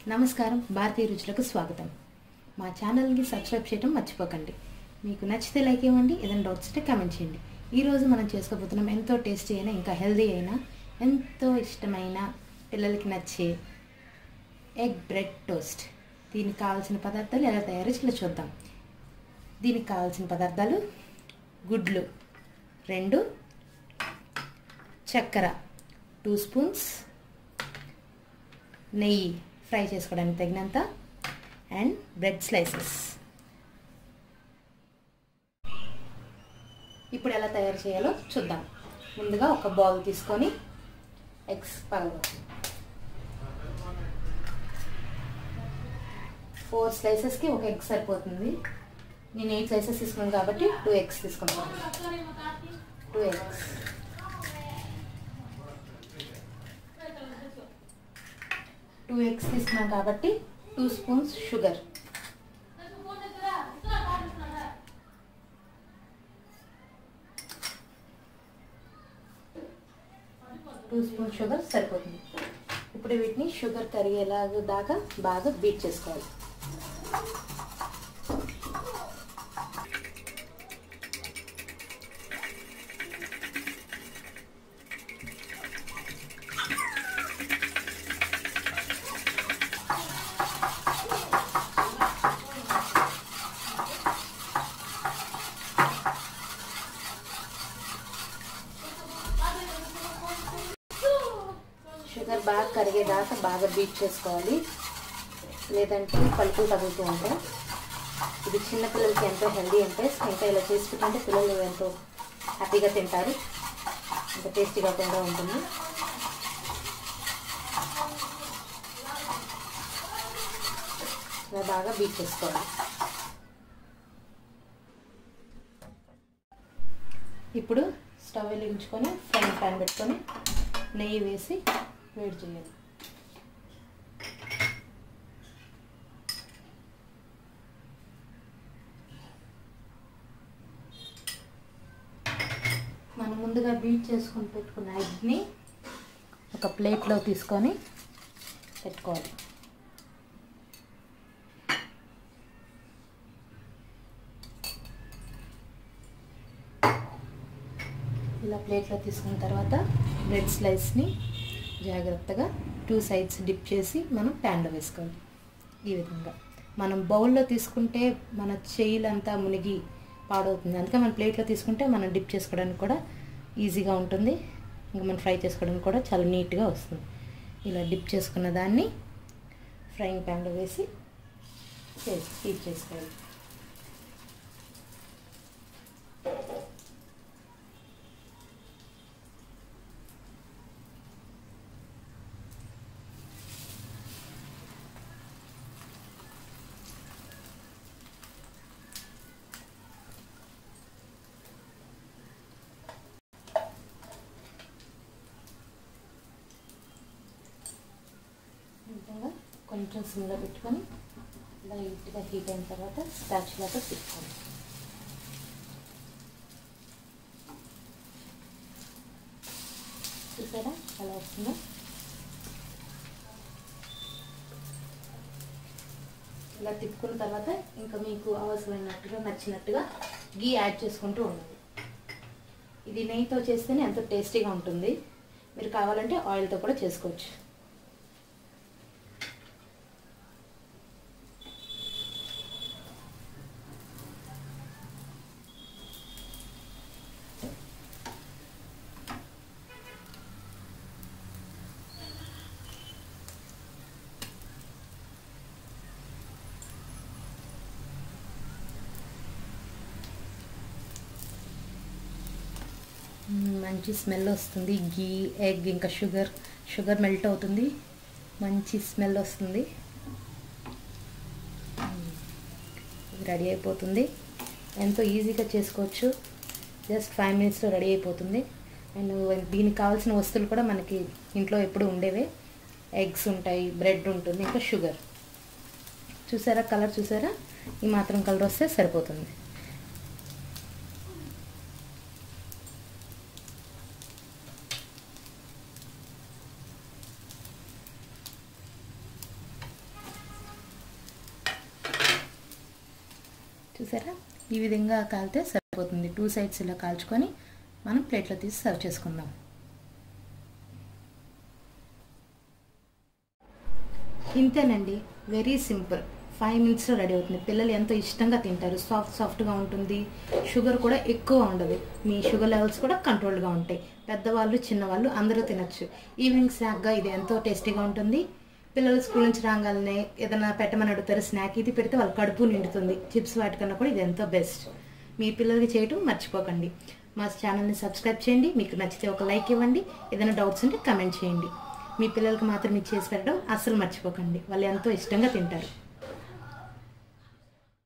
నమస్కారం భారతీయ రుచులకు స్వాగతం మా ఛానల్కి సబ్స్క్రైబ్ చేయడం మర్చిపోకండి మీకు నచ్చితే లైక్ ఇవ్వండి ఏదైనా డౌట్స్ ఉంటే కామెంట్ చేయండి ఈరోజు మనం చేసుకోబోతున్నాం ఎంతో టేస్టీ అయినా ఇంకా హెల్దీ అయినా ఎంతో ఇష్టమైన పిల్లలకి నచ్చే ఎగ్ బ్రెడ్ టోస్ట్ దీనికి కావాల్సిన పదార్థాలు ఎలా తయారు చేయాలో చూద్దాం దీనికి కావాల్సిన పదార్థాలు గుడ్లు రెండు చక్కెర టూ స్పూన్స్ నెయ్యి ఫ్రై చేసుకోవడానికి తగినంత అండ్ బ్రెడ్ స్లైసెస్ ఇప్పుడు ఎలా తయారు చేయాలో చూద్దాం ముందుగా ఒక బౌల్ తీసుకొని ఎగ్స్ పగలు ఫోర్ స్లైసెస్కి ఒక ఎగ్ సరిపోతుంది నేను ఎయిట్ స్లైసెస్ తీసుకున్నాను కాబట్టి టూ ఎగ్స్ తీసుకుంటాను టూ ఎగ్స్ టూ ఎగ్స్ తీసుకున్నాం కాబట్టి two spoons sugar two spoon sugar సరిపోతుంది ఇప్పుడు వీటిని షుగర్ కరిగేలాగా దాకా బాగా బీట్ చేసుకోవాలి షుగర్ బాగా కరిగేదాకా బాగా బీట్ చేసుకోవాలి లేదంటే పలుకులు తగులుతూ ఉంటాయి ఇది చిన్నపిల్లలకి ఎంతో హెల్దీ అంటే ఇంకా ఇలా చేసి పెట్టుకుంటే పిల్లలు ఎంతో హ్యాపీగా తింటారు ఇంకా టేస్టీగా కూడా ఉంటుంది ఇలా బాగా బీట్ చేసుకోవాలి ఇప్పుడు స్టవ్ వెలిగించుకొని ఫ్రైంగ్ ప్యాన్ పెట్టుకొని నెయ్యి వేసి వేడి చేయాలి మనం ముందుగా బీట్ చేసుకొని పెట్టుకున్న ఎగ్ని ఒక ప్లేట్లో తీసుకొని పెట్టుకోవాలి ఇలా ప్లేట్లో తీసుకున్న తర్వాత బ్రెడ్ స్లైస్ని జాగ్రత్తగా టూ సైడ్స్ డిప్ చేసి మనం ప్యాన్లో వేసుకోవాలి ఈ విధంగా మనం బౌల్లో తీసుకుంటే మన చేయిలంతా మునిగి పాడవుతుంది అందుకే మన ప్లేట్లో తీసుకుంటే మనం డిప్ చేసుకోవడానికి కూడా ఈజీగా ఉంటుంది ఇంకా మనం ఫ్రై చేసుకోవడానికి కూడా చాలా నీట్గా వస్తుంది ఇలా డిప్ చేసుకున్న దాన్ని ఫ్రైయింగ్ ప్యాన్లో వేసి చేసి హీట్ చేసుకోవాలి విధంగా కొంచెం సిమ్లో పెట్టుకొని లైట్గా హీట్ అయిన తర్వాత స్పాచ్లాతో తిప్పుకోండి చూసారా అలా వస్తుందో ఇలా తిప్పుకున్న తర్వాత ఇంకా మీకు అవసరమైనట్టుగా నచ్చినట్టుగా గీ యాడ్ చేసుకుంటూ ఉండాలి ఇది నెయ్యితో చేస్తేనే ఎంతో టేస్టీగా ఉంటుంది మీరు కావాలంటే ఆయిల్తో కూడా చేసుకోవచ్చు మంచి స్మెల్ వస్తుంది గీ ఎగ్ ఇంకా షుగర్ షుగర్ మెల్ట్ అవుతుంది మంచి స్మెల్ వస్తుంది రెడీ అయిపోతుంది ఎంతో ఈజీగా చేసుకోవచ్చు జస్ట్ ఫైవ్ మినిట్స్లో రెడీ అయిపోతుంది అండ్ దీనికి కావాల్సిన వస్తువులు కూడా మనకి ఇంట్లో ఎప్పుడు ఉండేవే ఎగ్స్ ఉంటాయి బ్రెడ్ ఉంటుంది ఇంకా షుగర్ చూసారా కలర్ చూసారా ఈ మాత్రం కలర్ వస్తే సరిపోతుంది చూసారా ఈ విధంగా కాలితే సరిపోతుంది టూ సైడ్స్ ఇలా కాల్చుకొని మనం ప్లేట్లో తీసి సర్వ్ చేసుకుందాం ఇంతేనండి వెరీ సింపుల్ ఫైవ్ మినిట్స్లో రెడీ అవుతుంది పిల్లలు ఎంతో ఇష్టంగా తింటారు సాఫ్ట్ సాఫ్ట్గా ఉంటుంది షుగర్ కూడా ఎక్కువ ఉండదు మీ షుగర్ లెవెల్స్ కూడా కంట్రోల్గా ఉంటాయి పెద్దవాళ్ళు చిన్నవాళ్ళు అందరూ తినచ్చు ఈవినింగ్ స్నాక్గా ఇది ఎంతో టేస్టీగా ఉంటుంది పిల్లలు స్కూల్ నుంచి రాగానే ఏదైనా పెట్టమని అడుగుతారు స్నాక్ ఇది పెడితే వాళ్ళ కడుపు నిండుతుంది చిప్స్ వాటికన్నా కూడా ఇది ఎంతో బెస్ట్ మీ పిల్లలకి చేయటం మర్చిపోకండి మా ఛానల్ని సబ్స్క్రైబ్ చేయండి మీకు నచ్చితే ఒక లైక్ ఇవ్వండి ఏదైనా డౌట్స్ ఉంటే కమెంట్ చేయండి మీ పిల్లలకి మాత్రం ఇది చేసి పెట్టడం అస్సలు మర్చిపోకండి వాళ్ళు ఎంతో ఇష్టంగా తింటారు